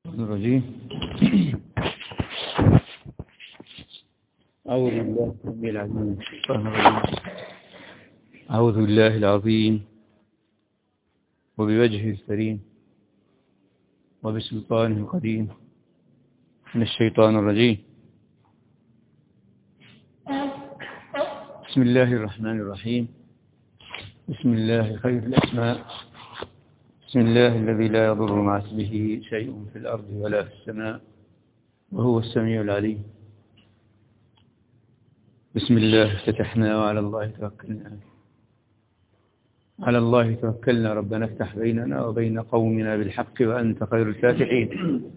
الرجيم أعوذ بالله السميع العليم من الشيطان الرجيم أعوذ بالله العظيم وبوجهه الكريم وبسلطانه القديم من الشيطان الرجيم بسم الله الرحمن الرحيم بسم الله خير الأسماء بسم الله الذي لا يضر مع اسمه شيء في الأرض ولا في السماء وهو السميع العليم بسم الله افتتحنا وعلى الله توكلنا على الله توكلنا ربنا افتح بيننا وبين قومنا بالحق وأنت خير الفاتحين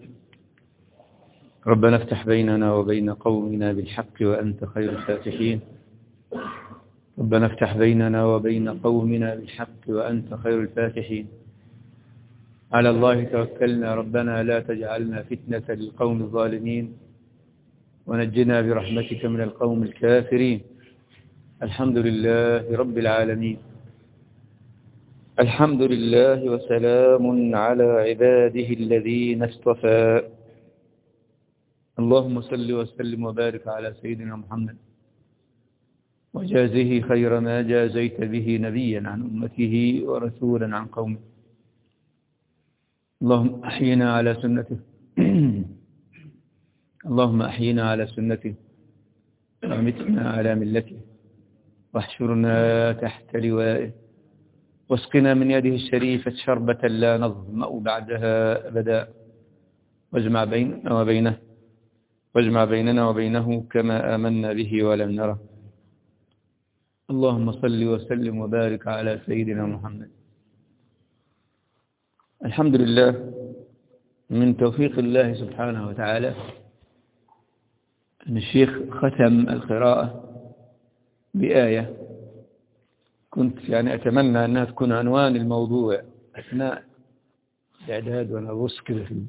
ربنا افتح بيننا وبين قومنا بالحق وأنت خير الفاتحين ربنا افتح بيننا وبين قومنا بالحق وأنت خير الفاتحين على الله توكلنا ربنا لا تجعلنا فتنة للقوم الظالمين ونجنا برحمتك من القوم الكافرين الحمد لله رب العالمين الحمد لله وسلام على عباده الذين اصطفى اللهم صل وسلم وبارك على سيدنا محمد وجازه خير ما جازيت به نبيا عن أمته ورسولا عن قومه اللهم أحينا على سنته اللهم أحينا على سنته ومتنا على ملته واحشرنا تحت لوائه واسقنا من يده الشريفة شربة لا نظمأ بعدها أبدا واجمع بيننا وبينه واجمع بيننا وبينه كما آمنا به ولم نره اللهم صل وسلم وبارك على سيدنا محمد الحمد لله من توفيق الله سبحانه وتعالى أن الشيخ ختم القراءة بآية كنت يعني أتمنى أنها تكون عنوان الموضوع أثناء الإعداد وأنا أبص كده في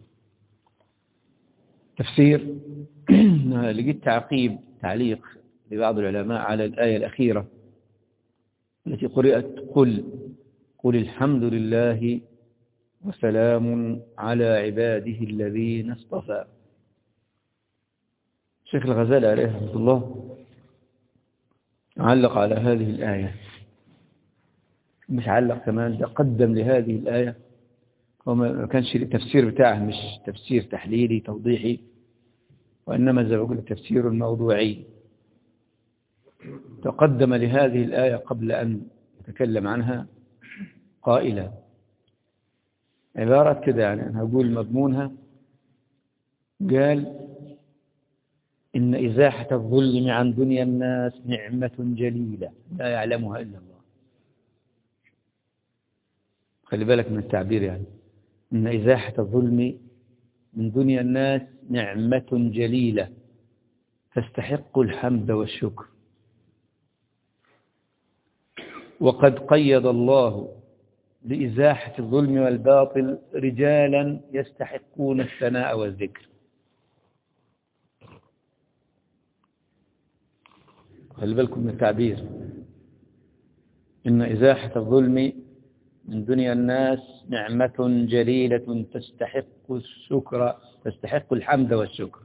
التفسير لقيت تعقيب تعليق لبعض العلماء على الآية الأخيرة التي قرأت قل قل الحمد لله وسلام على عباده الذين اصطفى شيخ الغزالي عليه رحمة الله علق على هذه الآية مش علق كمان ده قدم لهذه الآية وما كانش التفسير بتاعه مش تفسير تحليلي توضيحي وإنما زي ما بقول التفسير الموضوعي تقدم لهذه الآية قبل أن يتكلم عنها قائلا عبارة كده يعني أنا هقول مضمونها قال إن إزاحة الظلم عن دنيا الناس نعمة جليلة لا يعلمها إلا الله خلي بالك من التعبير يعني إن إزاحة الظلم من دنيا الناس نعمة جليلة تستحق الحمد والشكر وقد قيد الله لإزاحة الظلم والباطل رجالا يستحقون الثناء والذكر خلي بالكم من التعبير إن إزاحة الظلم من دنيا الناس نعمة جليلة تستحق الشكر تستحق الحمد والشكر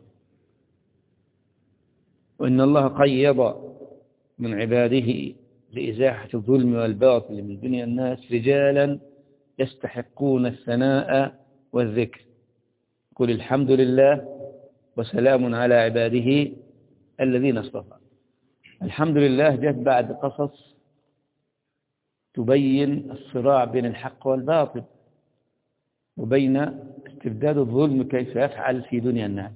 وإن الله قيض من عباده لإزاحة الظلم والباطل من دنيا الناس رجالا يستحقون الثناء والذكر قل الحمد لله وسلام على عباده الذين اصطفى الحمد لله جاءت بعد قصص تبين الصراع بين الحق والباطل وبين استبداد الظلم كيف يفعل في دنيا الناس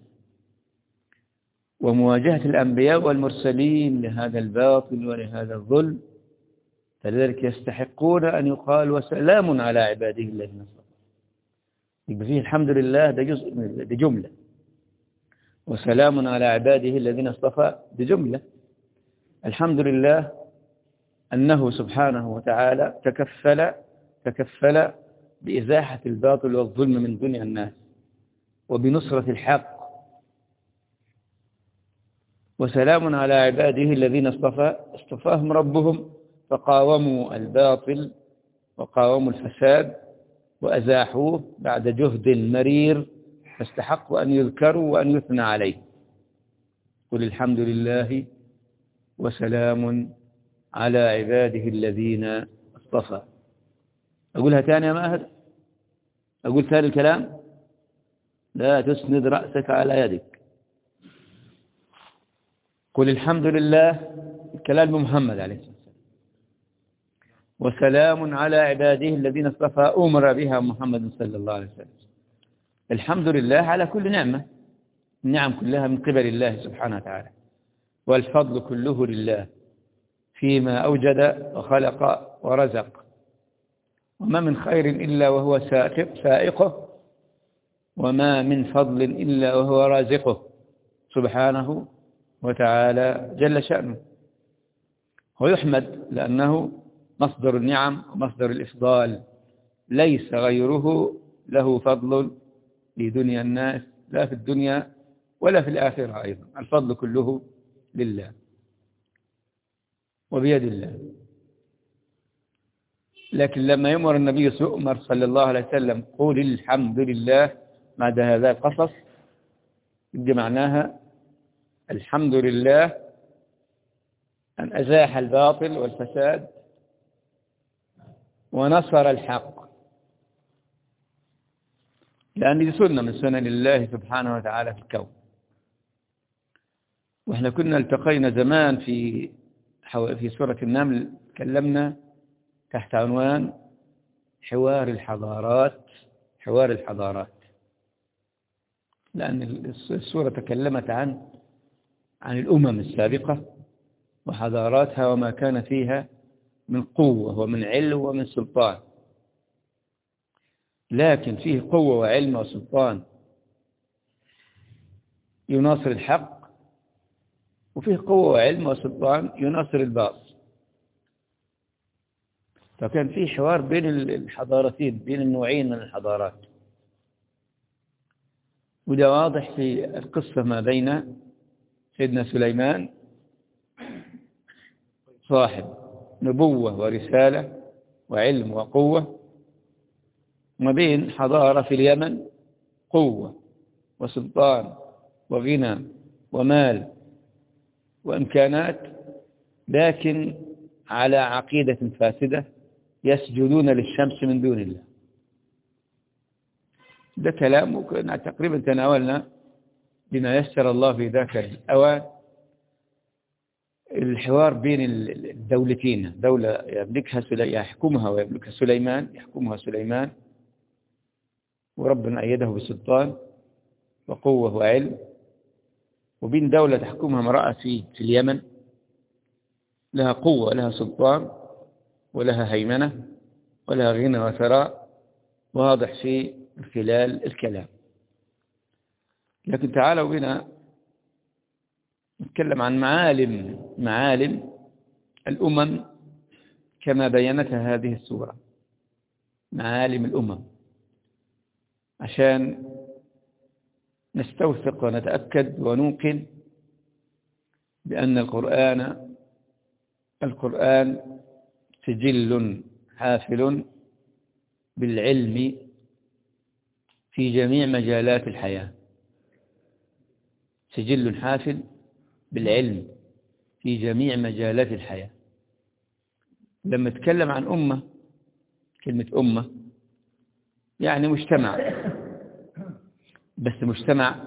ومواجهة الأنبياء والمرسلين لهذا الباطل ولهذا الظلم فلذلك يستحقون أن يقال وسلام على عباده الذين اصطفى يبقى فيه الحمد لله ده جزء من ده جملة وسلام على عباده الذين اصطفى بجملة الحمد لله أنه سبحانه وتعالى تكفل تكفل بإزاحة الباطل والظلم من دنيا الناس وبنصرة الحق وسلام على عباده الذين اصطفى اصطفاهم ربهم فقاوموا الباطل وقاوموا الفساد وأزاحوه بعد جهد مرير فاستحقوا أن يذكروا وأن يثنى عليه قل الحمد لله وسلام على عباده الذين اصطفى أقولها تاني يا ماهر أقول ثاني الكلام لا تسند رأسك على يدك قل الحمد لله الكلام محمد عليه الصلاة والسلام وسلام على عباده الذين اصطفى أمر بها محمد صلى الله عليه وسلم الحمد لله على كل نعمة النعم كلها من قبل الله سبحانه وتعالى والفضل كله لله فيما أوجد وخلق ورزق وما من خير إلا وهو سائقه وما من فضل إلا وهو رازقه سبحانه وتعالى جل شأنه ويحمد لأنه مصدر النعم ومصدر الإفضال ليس غيره له فضل في دنيا الناس لا في الدنيا ولا في الآخرة أيضا الفضل كله لله وبيد الله لكن لما يمر النبي يؤمر صلى الله عليه وسلم قول الحمد لله بعد هذا القصص يبقى معناها الحمد لله أن أزاح الباطل والفساد ونصر الحق لأن دي سنة من سنن الله سبحانه وتعالى في الكون وإحنا كنا التقينا زمان في في سورة النمل تكلمنا تحت عنوان حوار الحضارات حوار الحضارات لأن السورة تكلمت عن عن الأمم السابقة وحضاراتها وما كان فيها من قوة ومن علم ومن سلطان لكن فيه قوة وعلم وسلطان يناصر الحق وفيه قوة وعلم وسلطان يناصر الباطل فكان في حوار بين الحضارتين بين النوعين من الحضارات وده واضح في القصة ما بين سيدنا سليمان صاحب نبوة ورسالة وعلم وقوة وما بين حضارة في اليمن قوة وسلطان وغنى ومال وإمكانات لكن على عقيدة فاسدة يسجدون للشمس من دون الله ده كلام وكنا تقريبا تناولنا بما يسر الله في ذاك الأوان الحوار بين الدولتين دولة يملكها سلي... يحكمها ويملكها سليمان يحكمها سليمان وربنا أيده بسلطان وقوة وعلم وبين دولة تحكمها امرأة في في اليمن لها قوة لها سلطان ولها هيمنة ولها غنى وثراء واضح في خلال الكلام لكن تعالوا بنا نتكلم عن معالم معالم الأمم كما بينتها هذه السورة معالم الأمم عشان نستوثق ونتأكد ونوقن بأن القرآن القرآن سجل حافل بالعلم في جميع مجالات الحياة سجل حافل بالعلم في جميع مجالات الحياة لما اتكلم عن أمة كلمة أمة يعني مجتمع بس مجتمع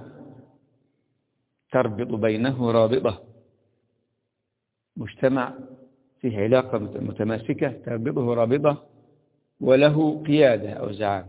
تربط بينه رابطة مجتمع فيه علاقة متماسكة تربطه رابطة وله قيادة أو زعام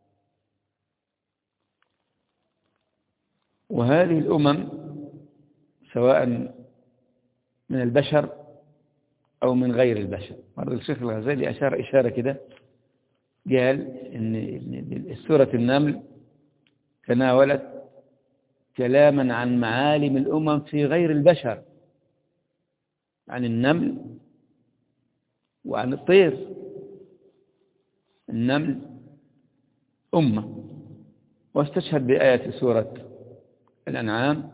وهذه الأمم سواء من البشر أو من غير البشر مرة الشيخ الغزالي أشار إشارة كده قال إن سورة النمل تناولت كلاما عن معالم الأمم في غير البشر عن النمل وعن الطير النمل أمة واستشهد بآية سورة الأنعام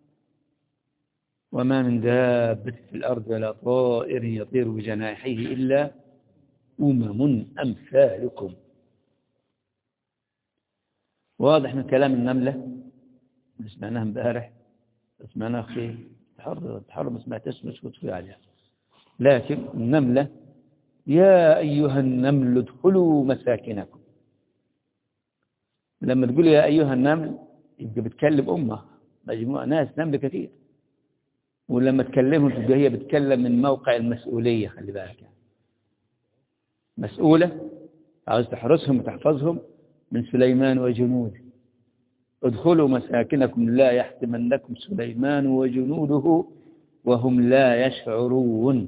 وما من دابة في الأرض ولا طائر يطير بجناحيه إلا أمم أمثالكم واضح من كلام النملة اللي سمعناها امبارح سمعناها في تحر تحر ما سمعتش مش كنت في عليها لكن النملة يا أيها النمل ادخلوا مساكنكم لما تقول يا أيها النمل يبقى بتكلم أمة مجموعة ناس نمل كثير ولما تكلمهم تبقى هي بتكلم من موقع المسؤولية خلي بالك يعني. مسؤولة عاوز تحرسهم وتحفظهم من سليمان وجنوده ادخلوا مساكنكم لا يحتمنكم سليمان وجنوده وهم لا يشعرون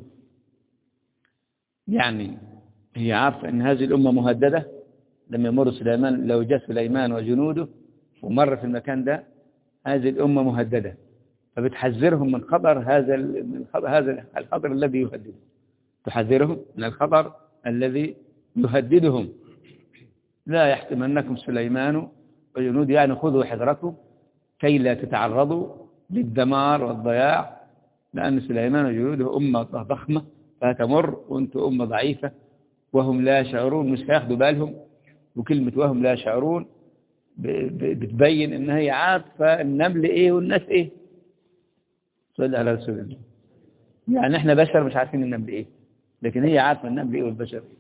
يعني هي عارفة أن هذه الأمة مهددة لما يمر سليمان لو جاء سليمان وجنوده ومر في المكان ده هذه الأمة مهددة فبتحذرهم من خطر هذا من خطر هذا الخطر الذي يهددهم تحذرهم من الخطر الذي يهددهم لا يحتمنكم سليمان وجنود يعني خذوا حذركم كي لا تتعرضوا للدمار والضياع لأن سليمان وجنوده أمة ضخمة فتمر وانتم أمة ضعيفة وهم لا يشعرون مش هياخدوا بالهم وكلمة وهم لا يشعرون بتبين ان هي عارفة النمل ايه والناس ايه صلى على رسول الله يعني احنا بشر مش عارفين النمل ايه لكن هي عارفة النمل ايه والبشر ايه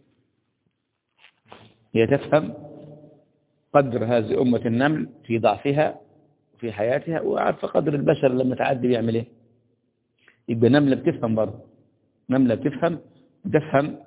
هي تفهم قدر هذه أمة النمل في ضعفها وفي حياتها وعارفة قدر البشر لما تعدي بيعمل ايه يبقى نملة بتفهم برضه نملة بتفهم بتفهم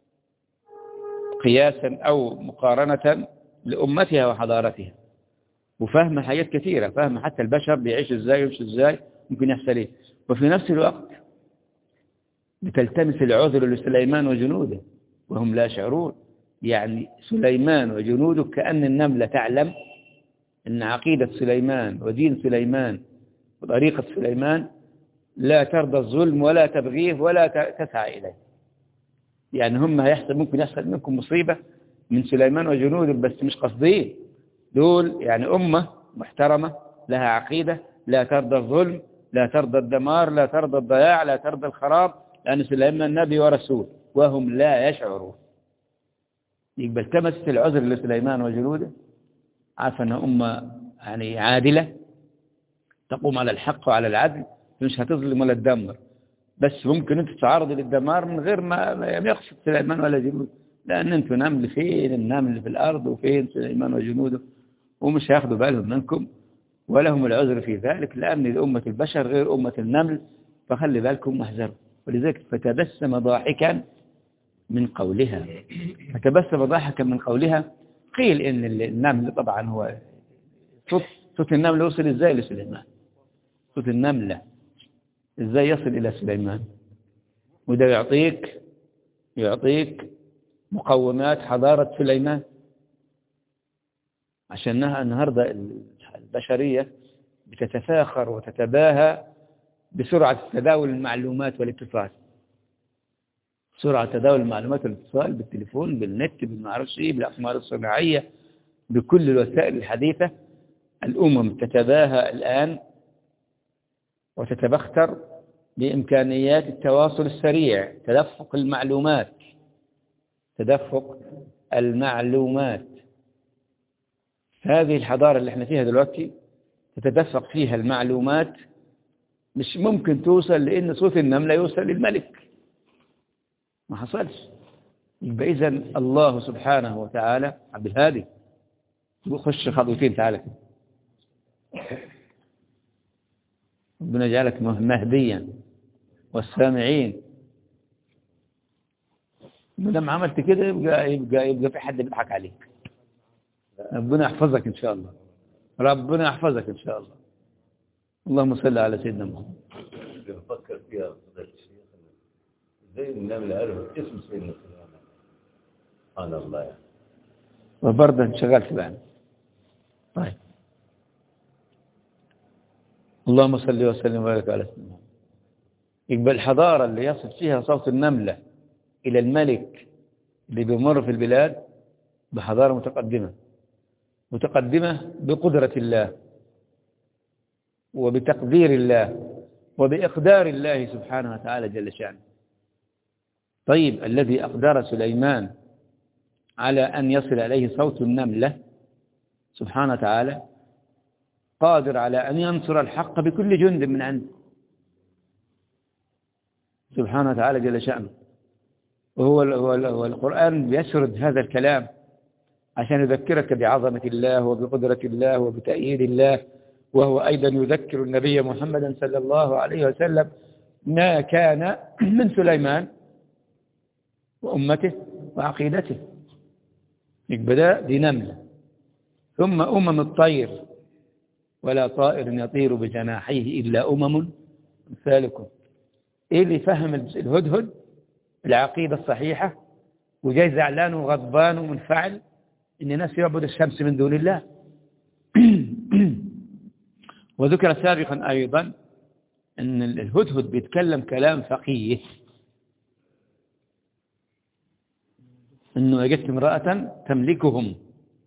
قياسا أو مقارنة لأمتها وحضارتها وفهم حاجات كثيرة فهم حتى البشر بيعيش ازاي ويمشي ازاي ممكن يحصل ايه وفي نفس الوقت بتلتمس العذر لسليمان وجنوده وهم لا يشعرون يعني سليمان وجنوده كأن النملة تعلم أن عقيدة سليمان ودين سليمان وطريقة سليمان لا ترضى الظلم ولا تبغيه ولا تسعى إليه يعني هم هيحصل ممكن يحصل منكم مصيبة من سليمان وجنوده بس مش قصدين دول يعني أمة محترمة لها عقيدة لا ترضى الظلم لا ترضى الدمار لا ترضى الضياع لا ترضى الخراب لأن سليمان نبي ورسول وهم لا يشعرون يقبل التمست العذر لسليمان وجنوده عارفة أنها أمة يعني عادلة تقوم على الحق وعلى العدل مش هتظلم ولا تدمر بس ممكن انت تتعرض للدمار من غير ما يقصد سليمان ولا جنوده لأن انتوا نمل فين النمل في الأرض وفين سليمان وجنوده ومش هياخدوا بالهم منكم ولهم العذر في ذلك لأن أمة البشر غير أمة النمل فخلي بالكم واحذروا ولذلك فتبسم ضاحكا من قولها فتبسم ضاحكا من قولها قيل إن النمل طبعا هو صوت صوت النمل وصل إزاي لسليمان صوت النملة إزاي يصل إلى سليمان وده يعطيك يعطيك مقومات حضارة سليمان عشانها النهاردة البشرية بتتفاخر وتتباهى بسرعة تداول المعلومات والاتصال سرعة تداول المعلومات والاتصال بالتليفون بالنت بالمعرفش ايه بالأقمار الصناعية بكل الوسائل الحديثة الأمم تتباهى الآن وتتبختر بإمكانيات التواصل السريع تدفق المعلومات تدفق المعلومات هذه الحضارة اللي احنا فيها دلوقتي تتدفق فيها المعلومات مش ممكن توصل لأن صوت النملة يوصل للملك ما حصلش يبقى إذا الله سبحانه وتعالى عبد الهادي خش خطوتين تعالى ربنا يجعلك مهديا والسامعين لما عملت كده يبقى يبقى يبقى في حد بيضحك عليك ربنا يحفظك ان شاء الله ربنا يحفظك ان شاء الله اللهم صل على سيدنا محمد بفكر فيها فضيلة الشيخ زي النملة قالوا اسم سيدنا سليمان سبحان الله يعني وبرضه انشغلت بقى طيب اللهم صل وسلم وبارك على سيدنا محمد يبقى الحضارة اللي يصل فيها صوت النملة إلى الملك اللي بيمر في البلاد بحضارة متقدمة متقدمة بقدرة الله وبتقدير الله وبإقدار الله سبحانه وتعالى جل شأنه طيب الذي أقدر سليمان على أن يصل إليه صوت النملة سبحانه وتعالى قادر على أن ينصر الحق بكل جند من عنده سبحانه وتعالى جل شأنه وهو هو القرآن يسرد هذا الكلام عشان يذكرك بعظمة الله وبقدرة الله وبتأييد الله وهو أيضا يذكر النبي محمدا صلى الله عليه وسلم ما كان من سليمان وأمته وعقيدته بدأ بنملة ثم أمم الطير ولا طائر يطير بجناحيه إلا أمم مثالكم إيه اللي فهم الهدهد العقيدة الصحيحة وجاي زعلان وغضبان ومنفعل إن الناس يعبد الشمس من دون الله وذكر سابقا أيضا أن الهدهد بيتكلم كلام فقيه أنه وجدت امرأة تملكهم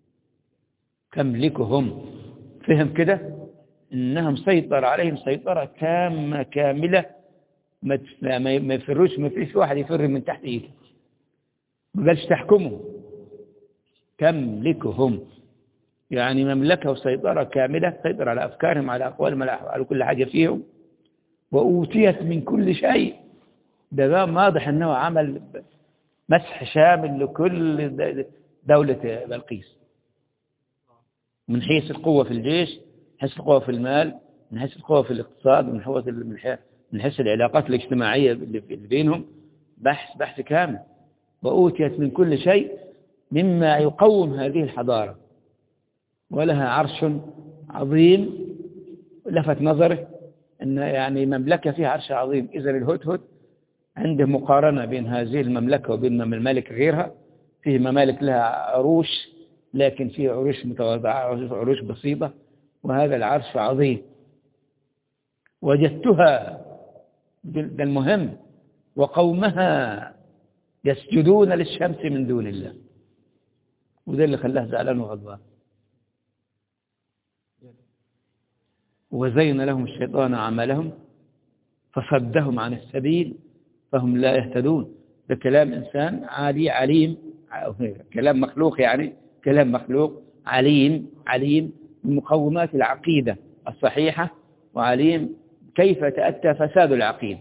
تملكهم فهم كده إنها مسيطر عليهم سيطرة تامة كاملة ما ما يفروش ما فيش واحد يفر من تحت ايده ما قالش تحكمهم تملكهم يعني مملكة وسيطرة كاملة تسيطر على أفكارهم على أقوالهم على كل حاجة فيهم وأوتيت من كل شيء ده بقى واضح أنه عمل مسح شامل لكل دولة بلقيس من حيث القوة في الجيش من حيث القوة في المال من حيث القوة في الاقتصاد من حيث من حيث العلاقات الاجتماعية اللي بينهم بحث بحث كامل وأوتيت من كل شيء مما يقوم هذه الحضارة ولها عرش عظيم لفت نظره أن يعني مملكة فيها عرش عظيم إذا الهدهد عنده مقارنة بين هذه المملكة وبين الممالك غيرها فيه ممالك لها عروش لكن فيه عروش متواضعة عروش بسيطة وهذا العرش عظيم وجدتها ده المهم وقومها يسجدون للشمس من دون الله وده اللي خلاه زعلان وغضبان وزين لهم الشيطان عملهم فصدهم عن السبيل فهم لا يهتدون ده كلام إنسان عالي عليم كلام مخلوق يعني كلام مخلوق عليم عليم بمقومات العقيدة الصحيحة وعليم كيف تأتى فساد العقيدة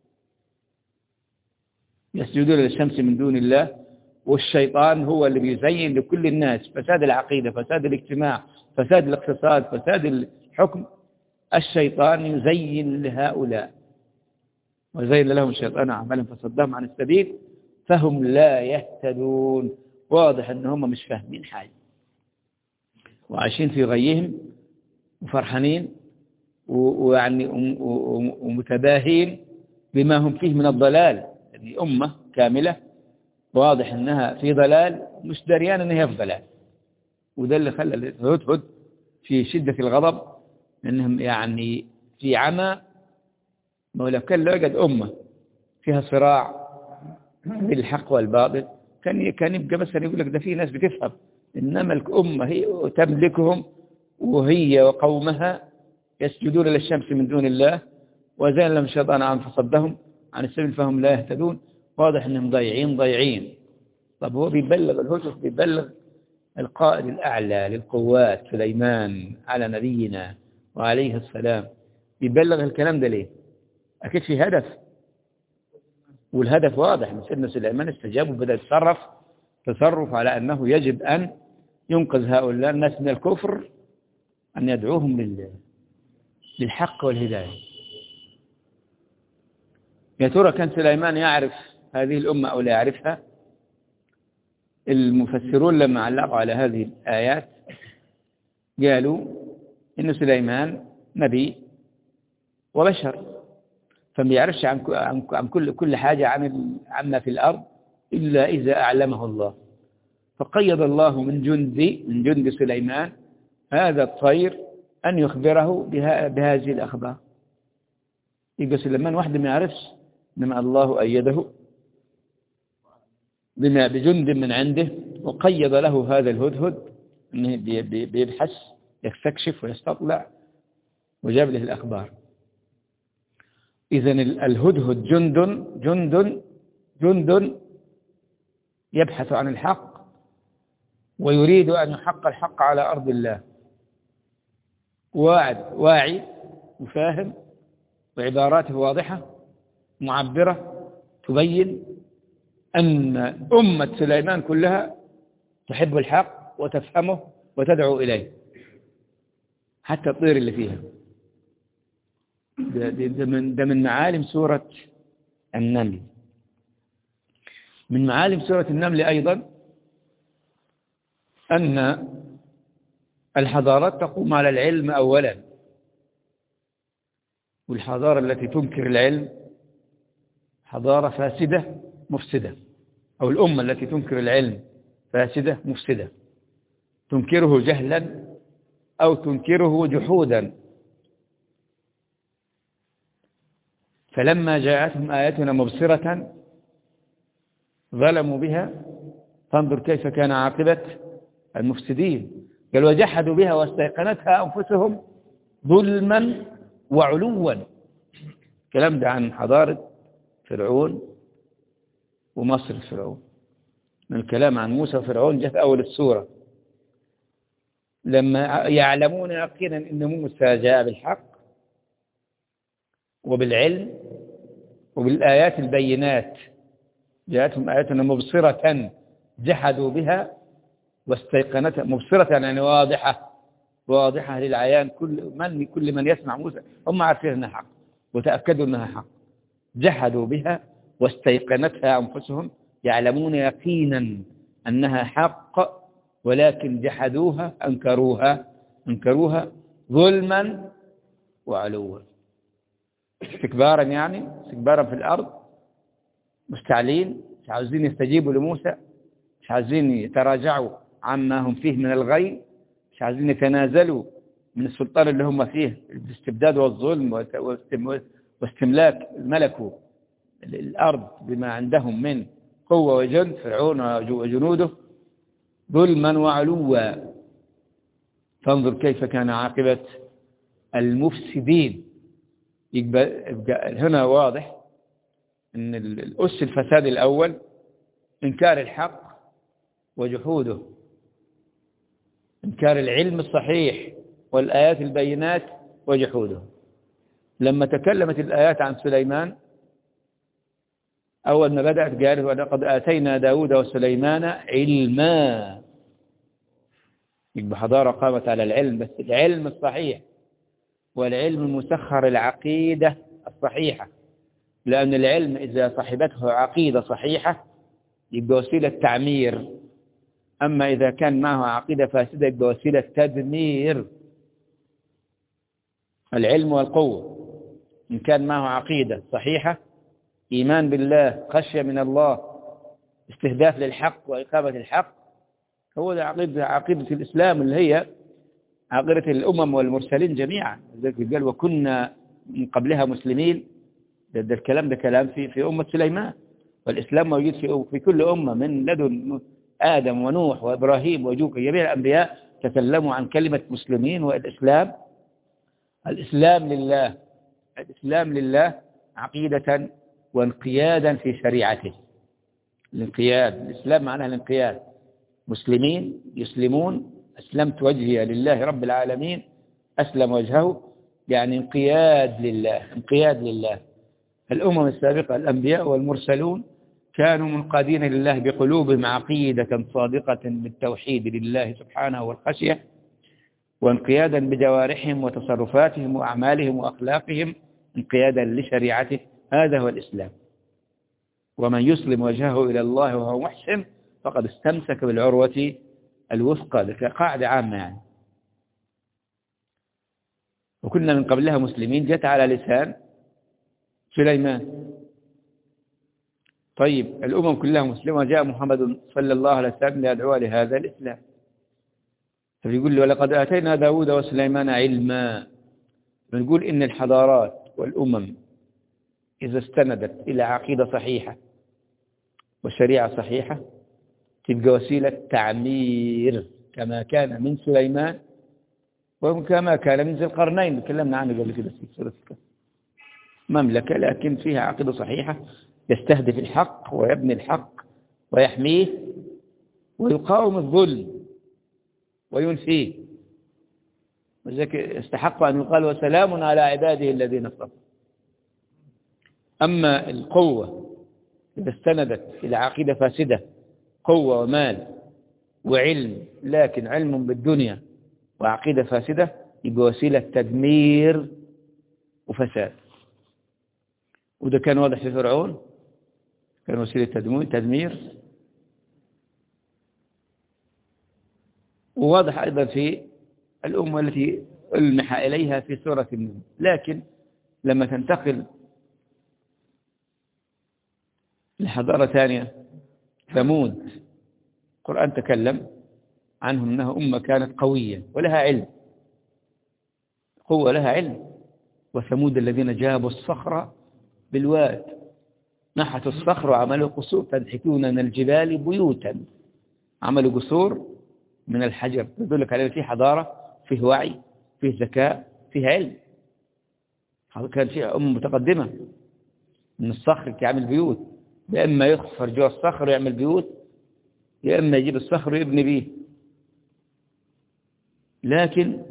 يسجدون للشمس من دون الله والشيطان هو اللي بيزين لكل الناس فساد العقيدة فساد الاجتماع فساد الاقتصاد فساد الحكم الشيطان يزين لهؤلاء وزين لهم الشيطان أعمالهم فصدهم عن السبيل فهم لا يهتدون واضح ان هم مش فاهمين حاجة وعايشين في غيهم وفرحانين ويعني ومتباهين بما هم فيه من الضلال يعني أمة كاملة واضح انها في ضلال مش دريان ان هي في ضلال وده اللي خلى الهدهد في شدة الغضب انهم يعني في عمى لو كان لو وجد أمة فيها صراع بين الحق والباطل كان كان يبقى مثلا يقول لك ده في ناس بتفهم إنما الأمة هي تملكهم وهي وقومها يسجدون للشمس من دون الله وزين لهم الشيطان عن فصدهم عن السبيل فهم لا يهتدون واضح انهم ضايعين ضايعين طب هو بيبلغ الهجس بيبلغ القائد الأعلى للقوات سليمان على نبينا وعليه السلام بيبلغ الكلام ده ليه أكيد في هدف والهدف واضح من سيدنا سليمان استجاب وبدأ يتصرف تصرف على أنه يجب أن ينقذ هؤلاء الناس من الكفر أن يدعوهم لله للحق والهداية يا ترى كان سليمان يعرف هذه الأمة أو لا يعرفها المفسرون لما علقوا على هذه الآيات قالوا إن سليمان نبي وبشر فما يعرفش عن عن كل كل حاجة عن عما في الأرض إلا إذا أعلمه الله فقيض الله من جند من جند سليمان هذا الطير أن يخبره بها بهذه الأخبار يبقى سليمان وحده ما يعرفش إنما الله أيده بما بجند من عنده وقيض له هذا الهدهد انه بيبحث يستكشف ويستطلع وجاب له الأخبار إذا الهدهد جند جند جند يبحث عن الحق ويريد أن يحق الحق على أرض الله واعد واعي وفاهم وعباراته واضحة معبرة تبين أن أمة سليمان كلها تحب الحق وتفهمه وتدعو إليه حتى الطير اللي فيها ده, ده, ده, من, ده من معالم سورة النمل من معالم سورة النمل أيضا أن الحضارات تقوم على العلم أولا والحضارة التي تنكر العلم حضارة فاسدة مفسدة أو الأمة التي تنكر العلم فاسدة مفسدة تنكره جهلا أو تنكره جحودا فلما جاءتهم آياتنا مبصرة ظلموا بها فانظر كيف كان عاقبة المفسدين قال وجحدوا بها واستيقنتها أنفسهم ظلما وعلوا الكلام ده عن حضارة فرعون ومصر فرعون من الكلام عن موسى وفرعون جاء في أول السورة لما يعلمون يقينا أن موسى جاء بالحق وبالعلم وبالآيات البينات جاءتهم آياتنا مبصرة جحدوا بها واستيقنتها مبصرة يعني واضحة واضحة للعيان كل من كل من يسمع موسى هم عارفين أنها حق وتأكدوا أنها حق جحدوا بها واستيقنتها أنفسهم يعلمون يقينا أنها حق ولكن جحدوها أنكروها أنكروها ظلما وعلوا استكبارا يعني استكبارا في الأرض مستعلين مش عاوزين يستجيبوا لموسى مش عاوزين يتراجعوا عما هم فيه من الغي مش عايزين يتنازلوا من السلطان اللي هم فيه الاستبداد والظلم واستملاك الملك الأرض بما عندهم من قوة وجند فرعون وجنوده ظلما وعلوا فانظر كيف كان عاقبة المفسدين يبقى يبقى هنا واضح ان الأس الفساد الأول إنكار الحق وجحوده إنكار العلم الصحيح والآيات البينات وجحوده لما تكلمت الآيات عن سليمان أول ما بدأت قالت ولقد آتينا داود وسليمان علما يبقى حضارة قامت على العلم بس العلم الصحيح والعلم المسخر العقيدة الصحيحة لأن العلم إذا صاحبته عقيدة صحيحة يبقى وسيلة تعمير أما إذا كان معه عقيدة فاسدة يبقى وسيلة تدمير العلم والقوة إن كان معه عقيدة صحيحة إيمان بالله خشية من الله استهداف للحق وإقامة الحق هو ده عقيدة, عقيدة الإسلام اللي هي عقيدة الأمم والمرسلين جميعا ذلك قال وكنا من قبلها مسلمين ده, ده الكلام ده كلام في في أمة سليمان والإسلام موجود في في كل أمة من لدن آدم ونوح وإبراهيم وجوك جميع الأنبياء تكلموا عن كلمة مسلمين والإسلام الإسلام لله الإسلام لله عقيدة وانقيادا في شريعته الانقياد الإسلام معناه الانقياد مسلمين يسلمون أسلمت وجهي لله رب العالمين أسلم وجهه يعني انقياد لله انقياد لله الأمم السابقة الأنبياء والمرسلون كانوا منقادين لله بقلوبهم عقيدة صادقة بالتوحيد لله سبحانه والخشية وانقيادا بجوارحهم وتصرفاتهم وأعمالهم وأخلاقهم انقيادا لشريعته هذا هو الإسلام ومن يسلم وجهه إلى الله وهو محسن فقد استمسك بالعروة الوثقى ذلك قاعدة عامة يعني وكنا من قبلها مسلمين جت على لسان سليمان طيب الأمم كلها مسلمة جاء محمد صلى الله عليه وسلم ليدعو لهذا الإسلام فبيقول له ولقد آتينا داود وسليمان علما بنقول إن الحضارات والأمم إذا استندت إلى عقيدة صحيحة وشريعة صحيحة تبقى وسيلة تعمير كما كان من سليمان وكما كان من ذي القرنين تكلمنا عنه قبل كده في سورة الكهف مملكة لكن فيها عقيدة صحيحة يستهدف الحق ويبني الحق ويحميه ويقاوم الظلم وينفيه ولذلك استحق أن يقال وسلام على عباده الذين اصطفى أما القوة إذا استندت إلى عقيدة فاسدة قوة ومال وعلم لكن علم بالدنيا وعقيدة فاسدة يبقى وسيلة تدمير وفساد وده كان واضح في فرعون كان وسيلة تدمير وواضح أيضا في الأمة التي ألمح إليها في سورة النمل لكن لما تنتقل لحضارة ثانية ثمود القرآن تكلم عنهم أنها أمة كانت قوية ولها علم قوة لها علم وثمود الذين جابوا الصخرة بالواد نحتوا الصخر وعملوا قصور تنحتون من الجبال بيوتا عملوا قصور من الحجر يدلك على فيه حضارة فيه وعي فيه ذكاء فيه علم كان فيها أمة متقدمة من الصخر يعمل بيوت يا إما يخفر جوا الصخر ويعمل بيوت يا إما يجيب الصخر ويبني به لكن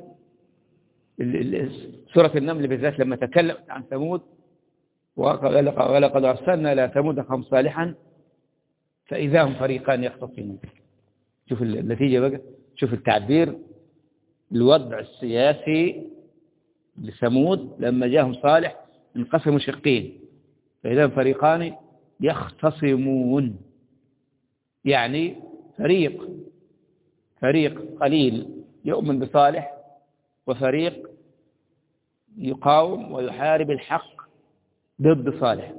سورة النمل بالذات لما تكلمت عن ثمود ولقد أرسلنا إلى ثمود قوم صالحا فإذا هم فريقان يختصمون شوف النتيجة بقى شوف التعبير الوضع السياسي لثمود لما جاءهم صالح انقسموا شقين فإذا فريقان يختصمون يعني فريق فريق قليل يؤمن بصالح وفريق يقاوم ويحارب الحق ضد صالح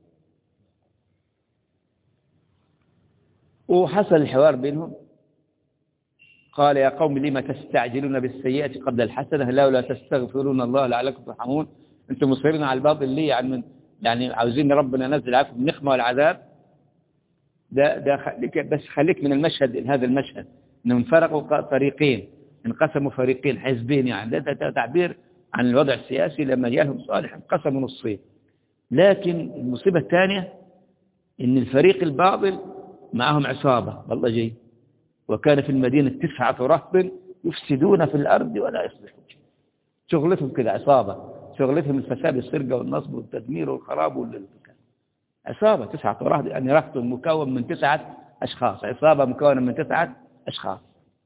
وحصل الحوار بينهم قال يا قوم لما تستعجلون بالسيئة قبل الحسنة لولا تستغفرون الله لعلكم ترحمون انتم مصرين على الباطل ليه يعني من يعني عاوزين ربنا ينزل عليكم النقمة والعذاب ده ده خليك بس خليك من المشهد هذا المشهد انهم فرقوا فريقين انقسموا فريقين حزبين يعني ده, ده تعبير عن الوضع السياسي لما جاءهم صالح انقسموا نصين لكن المصيبة الثانية ان الفريق الباطل معهم عصابة والله جاي وكان في المدينة تسعة رهب يفسدون في الأرض ولا يصلحون شغلتهم كده عصابة شغلتهم الفساد السرقة والنصب والتدمير والخراب والانتكام عصابة تسعة رهب يعني رهب مكون من تسعة أشخاص عصابة مكونة من تسعة أشخاص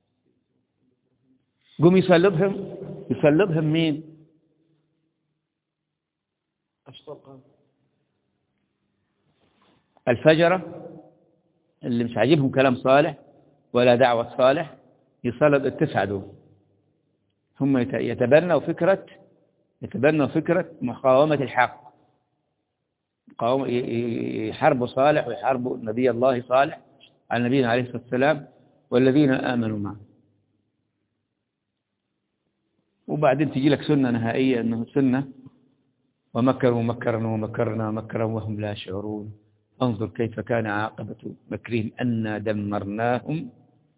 قوم يسلبهم يسلبهم مين الفجرة اللي مش عاجبهم كلام صالح ولا دعوة صالح يصلب التسعة دول ثم يتبنوا فكرة يتبنوا فكرة مقاومة الحق يحاربوا صالح ويحاربوا نبي الله صالح على نبينا عليه الصلاة والسلام والذين آمنوا معه وبعدين تجي لك سنة نهائية أنه سنة ومكروا مكرا ومكرنا مكرا وهم لا يشعرون انظر كيف كان عاقبة مكرهم أنا دمرناهم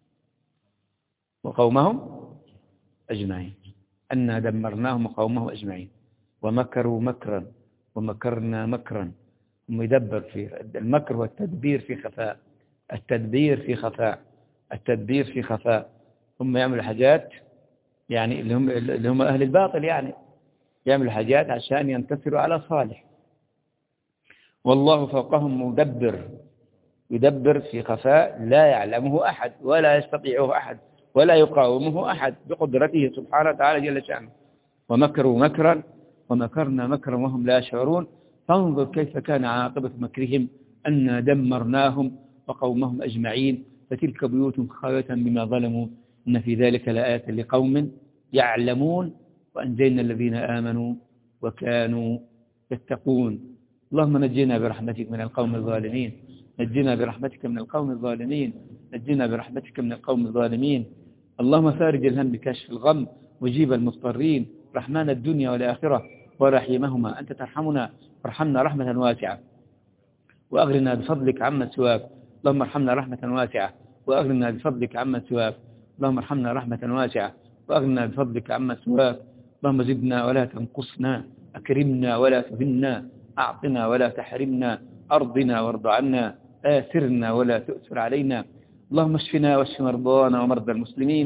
وقومهم أجمعين أنا دمرناهم وقومهم أجمعين ومكروا مكرا ومكرنا مكرا ثم يدبر في المكر والتدبير في خفاء التدبير في خفاء التدبير في خفاء هم يعملوا حاجات يعني اللي هم, اللي هم أهل الباطل يعني يعملوا حاجات عشان ينتصروا على صالح والله فوقهم مدبر يدبر في خفاء لا يعلمه أحد ولا يستطيعه أحد ولا يقاومه أحد بقدرته سبحانه وتعالى جل شأنه ومكروا مكرا ومكرنا مكرا وهم لا يشعرون فانظر كيف كان عاقبة مكرهم أنا دمرناهم وقومهم أجمعين فتلك بيوت خاوية بما ظلموا إن في ذلك لآية لقوم يعلمون وأنجينا الذين آمنوا وكانوا يتقون اللهم نجينا برحمتك من القوم الظالمين نجينا برحمتك من القوم الظالمين نجينا برحمتك من القوم الظالمين اللهم فارج الهم بكشف الغم وجيب المضطرين رحمن الدنيا والآخرة ورحيمهما أنت ترحمنا وارحمنا رحمة واسعة وأغرنا بفضلك عما سواك اللهم ارحمنا رحمة واسعة وأغرنا بفضلك عما سواك اللهم ارحمنا رحمة واسعة وأغرنا بفضلك عما سواك اللهم زدنا ولا تنقصنا أكرمنا ولا تهنا أعطنا ولا تحرمنا أرضنا وارض عنا آثرنا ولا تؤثر علينا اللهم اشفنا واشف مرضانا ومرضى المسلمين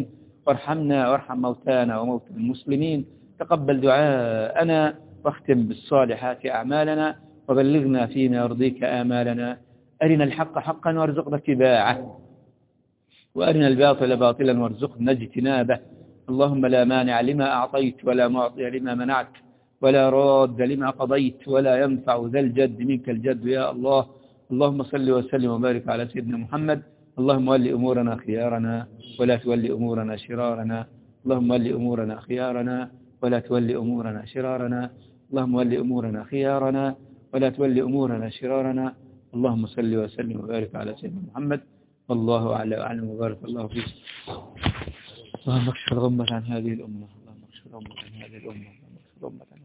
وارحمنا وارحم موتانا وموتى المسلمين تقبل دعاءنا واختم بالصالحات أعمالنا وبلغنا فيما يرضيك آمالنا أرنا الحق حقا وارزقنا اتباعه وأرنا الباطل باطلا وارزقنا اجتنابه اللهم لا مانع لما أعطيت ولا معطي لما منعت ولا راد لما قضيت ولا ينفع ذا الجد منك الجد يا الله اللهم صل وسلم وبارك على سيدنا محمد اللهم ول أمورنا خيارنا ولا تولي أمورنا شرارنا اللهم ول أمورنا خيارنا ولا تولي أمورنا شرارنا اللهم ول أمورنا خيارنا ولا تولي أمورنا شرارنا اللهم صل وسلم وبارك على سيدنا محمد والله أعلى وأعلم وبارك الله فيك اللهم اكشف الغمة عن هذه الأمة اللهم اكشف الغمة عن هذه الأمة اللهم اكشف الغمة عن